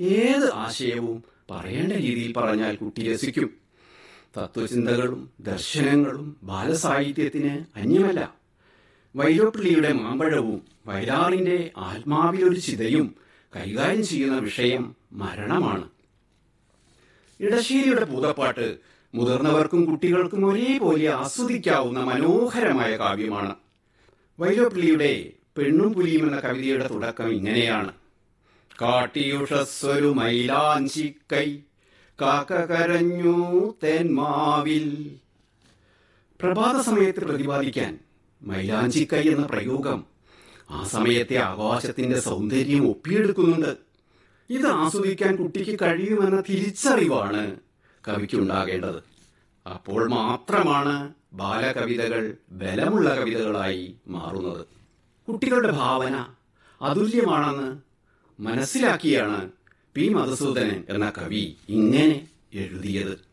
ഏത് ആശയവും പറയേണ്ട രീതിയിൽ പറഞ്ഞാൽ കുട്ടി രസിക്കും തത്വചിന്തകളും ദർശനങ്ങളും ബാലസാഹിത്യത്തിന് അന്യമല്ല വൈലോപ്പിള്ളിയുടെ മാമ്പഴവും വയലാറിന്റെ ആത്മാവിലൊരു ചിതയും കൈകാര്യം ചെയ്യുന്ന വിഷയം മരണമാണ് ഇടശ്ശേരിയുടെ പൂതപ്പാട്ട് മുതിർന്നവർക്കും കുട്ടികൾക്കും ഒരേപോലെ ആസ്വദിക്കാവുന്ന മനോഹരമായ കാവ്യമാണ് വൈലോപ്പിള്ളിയുടെ പെണ്ണും പുലിയും എന്ന കവിതയുടെ തുടക്കം ഇങ്ങനെയാണ് കാട്ടിയുഷസ്വരു മൈലാഞ്ചിക്കൈ കാക്ക കരഞ്ഞു തേന്മാവിൽ പ്രഭാത സമയത്ത് പ്രതിപാദിക്കാൻ മൈലാഞ്ചിക്കൈ എന്ന പ്രയോഗം ആ സമയത്തെ ആകാശത്തിന്റെ സൗന്ദര്യം ഒപ്പിയെടുക്കുന്നുണ്ട് ഇത് ആസ്വദിക്കാൻ കുട്ടിക്ക് കഴിയുമെന്ന തിരിച്ചറിവാണ് കവിക്കുണ്ടാകേണ്ടത് അപ്പോൾ മാത്രമാണ് ബാലകവിതകൾ ബലമുള്ള കവിതകളായി മാറുന്നത് കുട്ടികളുടെ ഭാവന അതുല്യമാണെന്ന് മനസ്സിലാക്കിയാണ് പി മധുസൂദനൻ എന്ന കവി ഇങ്ങനെ എഴുതിയത്